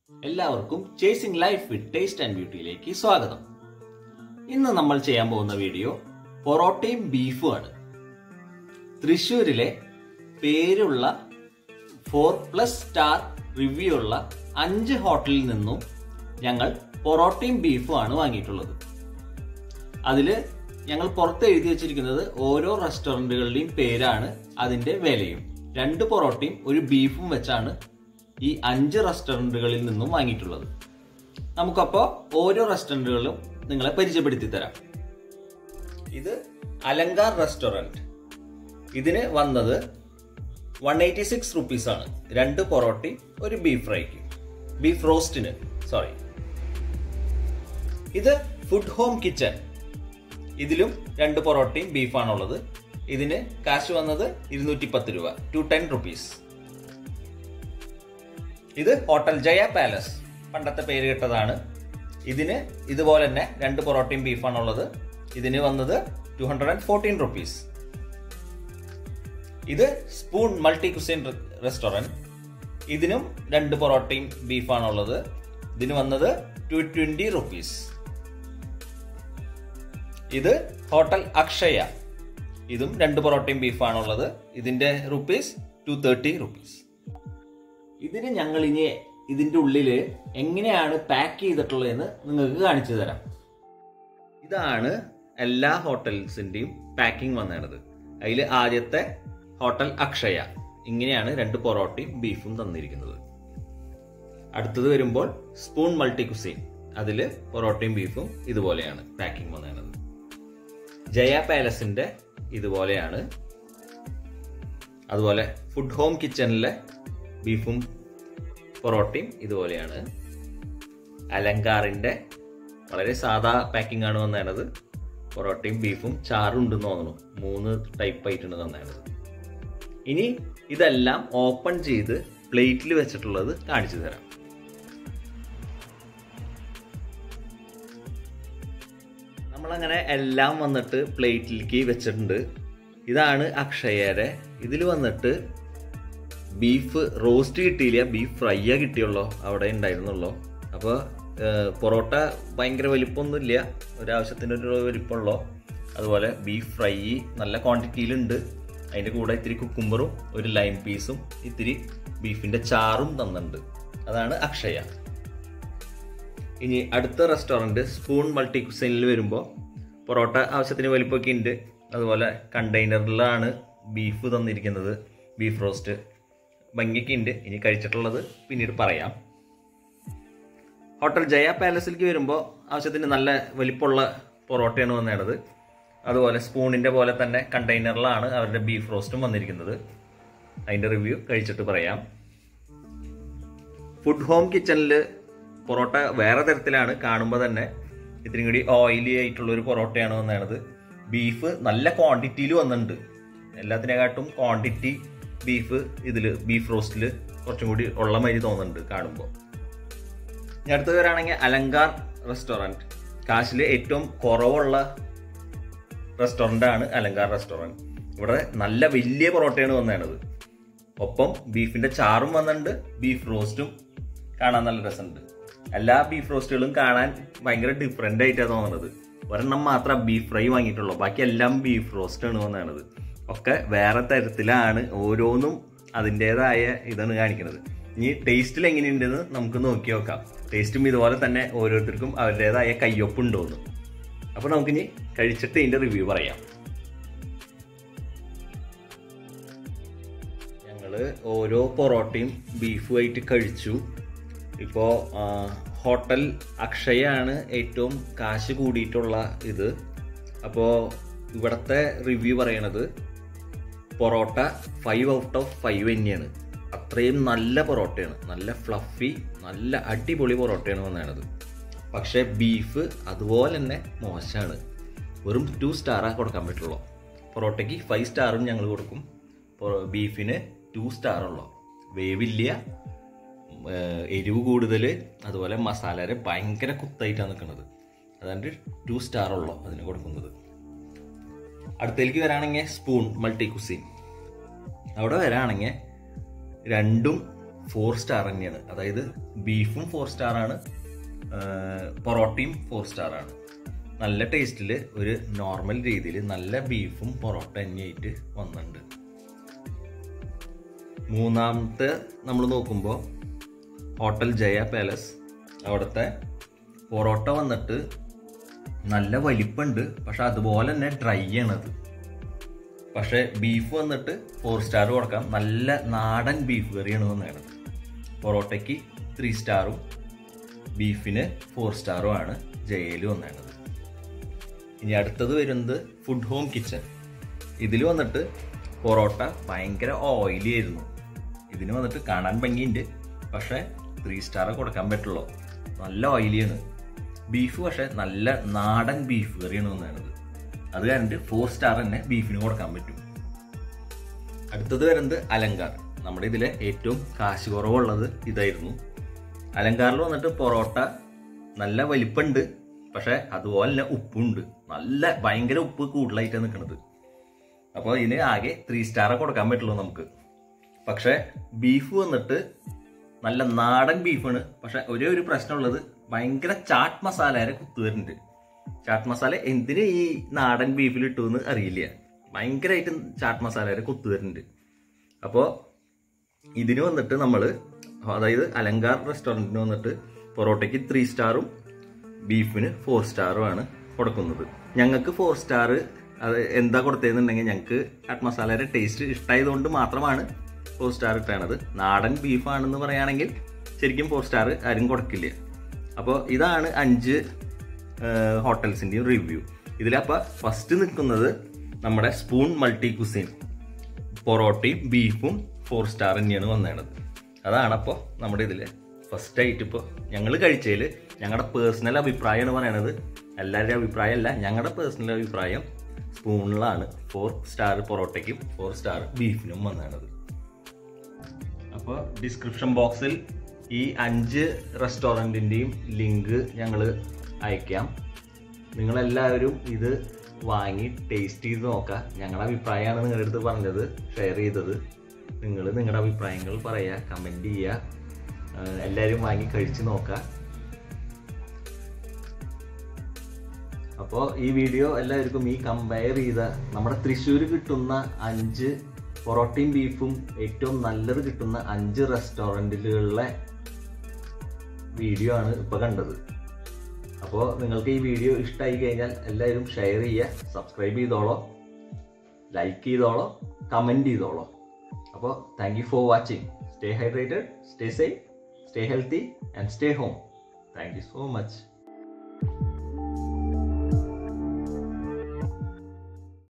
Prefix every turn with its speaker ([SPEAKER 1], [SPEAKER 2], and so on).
[SPEAKER 1] എല്ലാവർക്കും chasing life with taste and ബ്യൂട്ടിയിലേക്ക് സ്വാഗതം ഇന്ന് നമ്മൾ ചെയ്യാൻ പോകുന്ന വീഡിയോ പൊറോട്ടയും ബീഫും ആണ് തൃശ്ശൂരിലെ പേരുള്ള ഫോർ പ്ലസ് സ്റ്റാർ റിവ്യൂ ഉള്ള അഞ്ച് ഹോട്ടലിൽ നിന്നും ഞങ്ങൾ പൊറോട്ടയും ബീഫും ആണ് വാങ്ങിയിട്ടുള്ളത് അതിൽ ഞങ്ങൾ പുറത്ത് എഴുതി വെച്ചിരിക്കുന്നത് ഓരോ റെസ്റ്റോറൻറ്റുകളുടെയും പേരാണ് അതിന്റെ വിലയും രണ്ട് പൊറോട്ടയും ഒരു ബീഫും വെച്ചാണ് ഈ അഞ്ച് റെസ്റ്റോറൻറ്റുകളിൽ നിന്നും വാങ്ങിയിട്ടുള്ളത് നമുക്കപ്പോൾ ഓരോ റെസ്റ്റോറൻറ്റുകളും നിങ്ങളെ പരിചയപ്പെടുത്തി തരാം ഇത് അലങ്കാർ റെസ്റ്റോറൻറ്റ് ഇതിന് വന്നത് വൺ എയ്റ്റി സിക്സ് റുപ്പീസ് ആണ് രണ്ട് പൊറോട്ടയും ഒരു ബീഫ് ഫ്രൈക്ക് ബീഫ് റോസ്റ്റിന് സോറി ഇത് ഫുഡ് ഹോം കിച്ചൺ ഇതിലും രണ്ട് പൊറോട്ടയും ബീഫാണുള്ളത് ഇതിന് കാശ് വന്നത് ഇരുന്നൂറ്റി പത്ത് രൂപ ടു ടെൻ റുപ്പീസ് ഇത് ഹോട്ടൽ ജയ പാലസ് പണ്ടത്തെ പേര് കേട്ടതാണ് ഇതിന് ഇതുപോലെ തന്നെ രണ്ട് പൊറോട്ടയും ബീഫാണുള്ളത് ഇതിന് വന്നത് two hundred and fourteen rupees ഇത് സ്പൂൺ മൾട്ടി കുസിൻ റെസ്റ്റോറൻറ്റ് ഇതിനും രണ്ട് പൊറോട്ടയും ബീഫാണുള്ളത് ഇതിന് വന്നത് ടു ട്വന്റി റുപ്പീസ് ഇത് ഹോട്ടൽ അക്ഷയ ഇതും രണ്ട് പൊറോട്ടയും ബീഫാണുള്ളത് ഇതിന്റെ റുപ്പീസ് ടു തേർട്ടി റുപ്പീസ് ഇതിന് ഞങ്ങൾ ഇനി ഇതിന്റെ ഉള്ളില് എങ്ങനെയാണ് പാക്ക് ചെയ്തിട്ടുള്ളതെന്ന് നിങ്ങൾക്ക് കാണിച്ചു തരാം ഇതാണ് എല്ലാ ഹോട്ടൽസിന്റെയും പാക്കിംഗ് വന്നത് അതിൽ ആദ്യത്തെ ഹോട്ടൽ അക്ഷയ ഇങ്ങനെയാണ് രണ്ട് പൊറോട്ടയും ബീഫും തന്നിരിക്കുന്നത് അടുത്തത് വരുമ്പോൾ സ്പൂൺ മൾട്ടി കുസീൻ അതിൽ പൊറോട്ടയും ബീഫും ഇതുപോലെയാണ് പാക്കിംഗ് വന്നത് ജയ പാലസിന്റെ ഇതുപോലെയാണ് അതുപോലെ ഫുഡ് ഹോം കിച്ചണിലെ ബീഫും പൊറോട്ടയും ഇതുപോലെയാണ് അലങ്കാറിന്റെ വളരെ സാധാ പാക്കിംഗ് ആണ് വന്നത് പൊറോട്ടയും ബീഫും ചാറും ഉണ്ടെന്ന് തോന്നുന്നു മൂന്ന് ടൈപ്പ് ആയിട്ടുണ്ട് തന്നത് ഇനി ഇതെല്ലാം ഓപ്പൺ ചെയ്ത് പ്ലേറ്റിൽ വെച്ചിട്ടുള്ളത് കാണിച്ചു തരാം നമ്മളങ്ങനെ എല്ലാം വന്നിട്ട് പ്ലേറ്റിലേക്ക് വെച്ചിട്ടുണ്ട് ഇതാണ് അക്ഷയയുടെ ഇതിൽ വന്നിട്ട് ബീഫ് റോസ്റ്റ് കിട്ടിയില്ല ബീഫ് ഫ്രൈയാ കിട്ടിയുള്ളൂ അവിടെ ഉണ്ടായിരുന്നുള്ളൂ അപ്പോൾ പൊറോട്ട ഭയങ്കര വലിപ്പമൊന്നുമില്ല ഒരാവശ്യത്തിന് ഒരു വലിപ്പമുള്ളൂ അതുപോലെ ബീഫ് ഫ്രൈ നല്ല ക്വാണ്ടിറ്റിയിലുണ്ട് അതിൻ്റെ കൂടെ ഇത്തിരി കുക്കുംബറും ഒരു ലൈം പീസും ഇത്തിരി ബീഫിൻ്റെ ചാറും തന്നിട്ടുണ്ട് അതാണ് അക്ഷയ ഇനി അടുത്ത റെസ്റ്റോറൻറ്റ് സ്പൂൺ മൾട്ടി കുസൈനിൽ വരുമ്പോൾ പൊറോട്ട ആവശ്യത്തിന് വലിപ്പമൊക്കെ ഉണ്ട് അതുപോലെ കണ്ടെയ്നറിലാണ് ബീഫ് തന്നിരിക്കുന്നത് ബീഫ് റോസ്റ്റ് ഭംഗിയൊക്കെ ഉണ്ട് ഇനി കഴിച്ചിട്ടുള്ളത് പിന്നീട് പറയാം ഹോട്ടൽ ജയ പാലസിലേക്ക് വരുമ്പോൾ ആവശ്യത്തിന് നല്ല വലിപ്പമുള്ള പൊറോട്ടയാണ് വന്നേണ്ടത് അതുപോലെ സ്പൂണിൻ്റെ പോലെ തന്നെ കണ്ടെയ്നറിലാണ് അവരുടെ ബീഫ് റോസ്റ്റും വന്നിരിക്കുന്നത് അതിൻ്റെ റിവ്യൂ കഴിച്ചിട്ട് പറയാം ഫുഡ് ഹോം കിച്ചണിൽ പൊറോട്ട വേറെ തരത്തിലാണ് കാണുമ്പോൾ തന്നെ ഇത്തിരി കൂടി ഓയിലി ആയിട്ടുള്ള ഒരു പൊറോട്ടയാണ് വന്നത് ബീഫ് നല്ല ക്വാണ്ടിറ്റിയിൽ വന്നിട്ടുണ്ട് എല്ലാത്തിനെക്കാട്ടും ക്വാണ്ടിറ്റി ബീഫ് ഇതിൽ ബീഫ് റോസ്റ്റിൽ കുറച്ചും കൂടി ഉള്ള മാതിരി തോന്നുന്നുണ്ട് കാണുമ്പോൾ ഇനി അടുത്ത് വരാണെങ്കിൽ അലങ്കാർ റെസ്റ്റോറൻറ്റ് കാശിൽ ഏറ്റവും കുറവുള്ള റെസ്റ്റോറൻ്റ് ആണ് അലങ്കാർ റെസ്റ്റോറൻറ്റ് ഇവിടെ നല്ല വലിയ പൊറോട്ടയാണ് വന്നത് ഒപ്പം ബീഫിന്റെ ചാറും വന്നിട്ടുണ്ട് ബീഫ് റോസ്റ്റും കാണാൻ നല്ല രസമുണ്ട് എല്ലാ ബീഫ് റോസ്റ്റുകളും കാണാൻ ഭയങ്കര ഡിഫറെൻ്റ് ആയിട്ടാണ് തോന്നുന്നത് ഒരെണ്ണം മാത്രം ബീഫ് ഫ്രൈ വാങ്ങിയിട്ടുള്ളൂ ബാക്കി എല്ലാം ബീഫ് റോസ്റ്റാണ് വന്നത് ഒക്കെ വേറെ തരത്തിലാണ് ഓരോന്നും അതിൻ്റെതായ ഇതാണ് കാണിക്കുന്നത് ഇനി ടേസ്റ്റിൽ എങ്ങനെയുണ്ടെന്ന് നമുക്ക് നോക്കി നോക്കാം ടേസ്റ്റും ഇതുപോലെ തന്നെ ഓരോരുത്തർക്കും അവരുടേതായ കയ്യൊപ്പുണ്ടോന്ന് അപ്പോൾ നമുക്കിനി കഴിച്ചിട്ട് ഇതിൻ്റെ റിവ്യൂ പറയാം ഞങ്ങൾ ഓരോ പൊറോട്ടയും ബീഫുമായിട്ട് കഴിച്ചു ഇപ്പോൾ ഹോട്ടൽ അക്ഷയാണ് ഏറ്റവും കാശ് കൂടിയിട്ടുള്ള ഇത് അപ്പോൾ ഇവിടുത്തെ റിവ്യൂ പറയണത് parotta five out of five തന്നെയാണ് അത്രയും നല്ല പൊറോട്ടയാണ് നല്ല ഫ്ലഫി നല്ല അടിപൊളി പൊറോട്ടയാണ് വന്നത് പക്ഷേ ബീഫ് അതുപോലെ തന്നെ മോശമാണ് വെറും ടു സ്റ്റാറാ കൊടുക്കാൻ പറ്റുള്ളൂ പൊറോട്ടയ്ക്ക് ഫൈവ് സ്റ്റാറും ഞങ്ങൾ കൊടുക്കും ബീഫിന് ടു സ്റ്റാറുള്ളൂ വേവില്ല എരിവ് കൂടുതൽ അതുപോലെ മസാലരെ ഭയങ്കര കുത്തായിട്ടാണ് നിൽക്കുന്നത് അതുകൊണ്ട് ടു സ്റ്റാർ ഉള്ളൂ അതിന് കൊടുക്കുന്നത് അടുത്തേക്ക് വരാണെങ്കിൽ സ്പൂൺ മൾട്ടി കുസീൻ അവിടെ വരാണെങ്കിൽ രണ്ടും ഫോർ സ്റ്റാർ തന്നെയാണ് അതായത് ബീഫും ഫോർ സ്റ്റാർ ആണ് പൊറോട്ടയും ഫോർ സ്റ്റാർ ആണ് നല്ല ടേസ്റ്റിൽ ഒരു നോർമൽ രീതിയിൽ നല്ല ബീഫും പൊറോട്ട തന്നെയായിട്ട് വന്നിട്ടുണ്ട് മൂന്നാമത്തെ നമ്മൾ നോക്കുമ്പോൾ ഹോട്ടൽ ജയ പാലസ് അവിടുത്തെ പൊറോട്ട വന്നിട്ട് നല്ല വലിപ്പമുണ്ട് പക്ഷെ അതുപോലെ തന്നെ ഡ്രൈ ആണത് പക്ഷെ ബീഫ് വന്നിട്ട് ഫോർ സ്റ്റാർ കൊടുക്കാം നല്ല നാടൻ ബീഫ് കറിയാണ് വന്നേണത് പൊറോട്ടയ്ക്ക് ത്രീ സ്റ്റാറും ബീഫിന് ഫോർ സ്റ്റാറും ആണ് ജയയിൽ വന്നേണത് ഇനി അടുത്തത് വരുന്നത് ഫുഡ് ഹോം കിച്ചൺ ഇതിൽ വന്നിട്ട് പൊറോട്ട ഭയങ്കര ഓയിലി ആയിരുന്നു ഇതിന് വന്നിട്ട് കാണാൻ ഭംഗിയുണ്ട് പക്ഷെ ത്രീ സ്റ്റാർ കൊടുക്കാൻ പറ്റുള്ളൂ നല്ല ഓയിലിയാണ് ബീഫ് പക്ഷെ നല്ല നാടൻ ബീഫ് കറിയാണ് വന്നേണത് അത് കാരണം ഫോർ സ്റ്റാർ തന്നെ ബീഫിന് കൊടുക്കാൻ പറ്റും അടുത്തത് വരുന്നത് അലങ്കാർ നമ്മുടെ ഇതിലെ ഏറ്റവും കാശ് കുറവുള്ളത് ഇതായിരുന്നു അലങ്കാറിൽ വന്നിട്ട് പൊറോട്ട നല്ല വലിപ്പമുണ്ട് പക്ഷെ അതുപോലെ തന്നെ ഉപ്പുണ്ട് നല്ല ഭയങ്കര ഉപ്പ് കൂടുതലായിട്ടാണ് നിൽക്കുന്നത് അപ്പോൾ ഇതിന് ആകെ ത്രീ സ്റ്റാർ കൊടുക്കാൻ പറ്റുള്ളൂ നമുക്ക് പക്ഷെ ബീഫ് വന്നിട്ട് നല്ല നാടൻ ബീഫാണ് പക്ഷെ ഒരേ ഒരു പ്രശ്നമുള്ളത് ഭയങ്കര ചാട്ട് മസാലയുടെ കുത്തു വരുന്നുണ്ട് ചാട്ട് മസാല എന്തിന് ഈ നാടൻ ബീഫിൽ ഇട്ടു എന്ന് അറിയില്ല ഭയങ്കരമായിട്ട് ചാട്ട് മസാലയുടെ കുത്തു വരുന്നുണ്ട് അപ്പോൾ ഇതിന് വന്നിട്ട് നമ്മൾ അതായത് അലങ്കാർ റെസ്റ്റോറൻറ്റിന് വന്നിട്ട് പൊറോട്ടയ്ക്ക് ത്രീ സ്റ്റാറും ബീഫിന് ഫോർ സ്റ്റാറും ആണ് കൊടുക്കുന്നത് ഞങ്ങൾക്ക് ഫോർ സ്റ്റാർ അത് എന്താ കൊടുത്തതെന്നുണ്ടെങ്കിൽ ഞങ്ങൾക്ക് ചാട്ട് മസാലയുടെ ടേസ്റ്റ് ഇഷ്ടമായതുകൊണ്ട് മാത്രമാണ് ഫോർ സ്റ്റാർ ഇട്ടണത് നാടൻ ബീഫാണെന്ന് പറയുകയാണെങ്കിൽ ശരിക്കും ഫോർ സ്റ്റാർ ആരും കൊടുക്കില്ല അപ്പോൾ ഇതാണ് അഞ്ച് ഹോട്ടൽസിൻ്റെയും റിവ്യൂ ഇതിലപ്പോൾ ഫസ്റ്റ് നിൽക്കുന്നത് നമ്മുടെ സ്പൂൺ മൾട്ടി കുസിൻ പൊറോട്ടയും ബീഫും ഫോർ സ്റ്റാർ തന്നെയാണ് വന്നേണത് അതാണപ്പോൾ നമ്മുടെ ഇതിൽ ഫസ്റ്റ് ആയിട്ട് ഇപ്പോൾ ഞങ്ങൾ കഴിച്ചതിൽ ഞങ്ങളുടെ പേഴ്സണൽ അഭിപ്രായമാണ് പറയണത് എല്ലാവരുടെയും അഭിപ്രായമല്ല ഞങ്ങളുടെ പേഴ്സണൽ അഭിപ്രായം സ്പൂണിലാണ് ഫോർ സ്റ്റാർ പൊറോട്ടയ്ക്കും ഫോർ സ്റ്റാർ ബീഫിനും വന്നേണത് അപ്പോൾ ഡിസ്ക്രിപ്ഷൻ ബോക്സിൽ ഈ അഞ്ച് റെസ്റ്റോറൻറ്റിൻ്റെയും ലിങ്ക് ഞങ്ങൾ അയക്കാം നിങ്ങളെല്ലാവരും ഇത് വാങ്ങി ടേസ്റ്റ് ചെയ്ത് നോക്കുക ഞങ്ങളുടെ അഭിപ്രായമാണ് നിങ്ങളുടെ അടുത്ത് പറഞ്ഞത് ഷെയർ ചെയ്തത് നിങ്ങൾ നിങ്ങളുടെ അഭിപ്രായങ്ങൾ പറയുക കമൻറ്റ് ചെയ്യുക ആഹ് എല്ലാവരും വാങ്ങി കഴിച്ച് നോക്കുക അപ്പോൾ ഈ വീഡിയോ എല്ലാവർക്കും ഈ കമ്പയർ ചെയ്ത നമ്മുടെ തൃശ്ശൂർ കിട്ടുന്ന അഞ്ച് പൊറോട്ടയും ബീഫും ഏറ്റവും നല്ലത് കിട്ടുന്ന അഞ്ച് റെസ്റ്റോറൻറ്റുകളിലെ വീഡിയോ ആണ് ഇപ്പോൾ കണ്ടത് അപ്പോൾ നിങ്ങൾക്ക് ഈ വീഡിയോ ഇഷ്ടമായി കഴിഞ്ഞാൽ എല്ലാവരും ഷെയർ ചെയ്യുക സബ്സ്ക്രൈബ് ചെയ്തോളോ ലൈക്ക് ചെയ്തോളോ കമൻറ്റ് ചെയ്തോളോ അപ്പോൾ thank you for watching stay hydrated stay safe stay healthy and stay home thank you so much